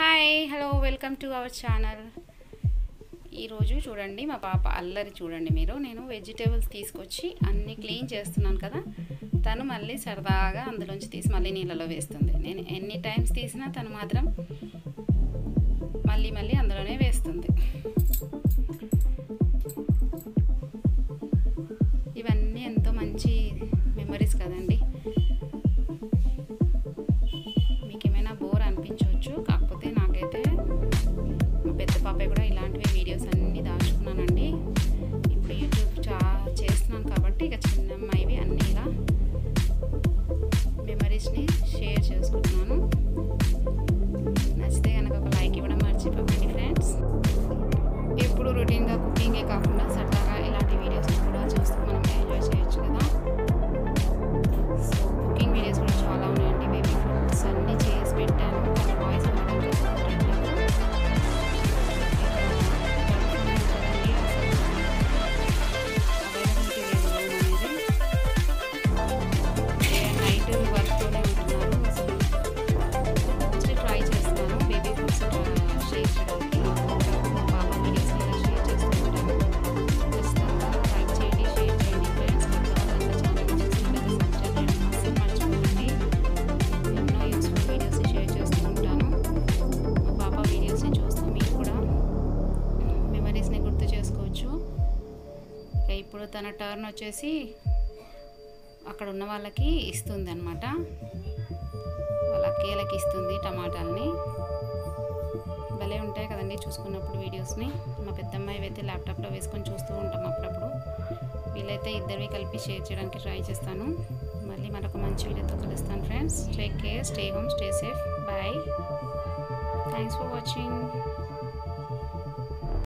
Hi hello welcome to our channel ఈరోజు చూడండి మా పాప అల్లరి చూడండి మీరు నేను వెజిటేబుల్స్ తీసుకొచ్చి అన్నీ క్లీన్ చేస్తున్నాను కదా తను మళ్ళీ సరదాగా అందులోంచి తీసి మళ్ళీ నీళ్ళలో వేస్తుంది నేను ఎన్ని టైమ్స్ తీసినా తను మాత్రం మళ్ళీ మళ్ళీ అందులోనే వేస్తుంది ఇవన్నీ ఎంతో మంచి మెమరీస్ కదండి మీకు ఏమైనా బోర్ అనిపించవచ్చు కాకపోతే నాకైతే మా పెద్ద పాప కూడా ఇలాంటివి వీడియోస్ అన్నీ దాచుకున్నానండి ఇప్పుడు యూట్యూబ్ చా చేస్తున్నాను కాబట్టి ఇక చిన్న అమ్మాయివి అన్నీ ఇలా మెమరీస్ని షేర్ చేసుకుంటున్నాను నచ్చితే కనుక ఒక లైక్ ఇవ్వడం మర్చిపోకండి ఫ్రెండ్స్ ఎప్పుడు రొటీన్గా కుకింగే కాకుండా సరదాగా ఇలాంటి వీడియోస్ కూడా చూస్తూ మనం ఎంజాయ్ చేయొచ్చు కదా సో కుకింగ్ వీడియోస్ కూడా చాలా ఉన్నాయండి బేబీ ఫుడ్స్ అన్నీ చేసి పెట్టాను కానీ వాయిస్ ఇవ్వడానికి కుదరట్లేదు. Availability లేదు room అనేది. ఏ నైట్ వర్క్తోనే ఉంటున్నారు అసలు మోస్ట్లీ ట్రై చేస్తాను బేబీ ఫుడ్స్ షేర్ చేయడానికి మా పాప వీడియోస్ ఇలా షేర్ చేస్తూ ఉంటాను ఖచ్చితంగా లైక్ చేయండి షేర్ చేయండి ఫ్రెండ్స్ కొత్త వాళ్ళంతా ఛానల్ చూస్తున్నట్లయితే సబ్స్క్రైబ్ చేయడం అస్సలు మర్చిపోకండి ఎన్నో యూస్ఫుల్ వీడియోస్ షేర్ చేస్తూ ఉంటాను మా పాప వీడియోస్ని చూస్తూ మీరు కూడా మెమరీస్ని గుర్తు చేసుకోవచ్చు ఇక ఇప్పుడు తన టర్న్ వచ్చేసి అక్కడ ఉన్న వాళ్ళకి ఇస్తుంది అనమాట వాళ్ళ అక్కయ్యలకి ఇస్తుంది టమాటాలని భలే ఉంటాయి కదండి చూసుకున్నప్పుడు వీడియోస్ని మా పెద్దమ్మాయి అయితే ల్యాప్టాప్లో వేసుకొని చూస్తూ ఉంటాం అప్పుడప్పుడు వీలైతే ఇద్దరివి కలిపి షేర్ చేయడానికి ట్రై చేస్తాను మళ్ళీ మరొక మంచి వీడియోతో కలుస్తాను friends take care stay home stay safe bye thanks for watching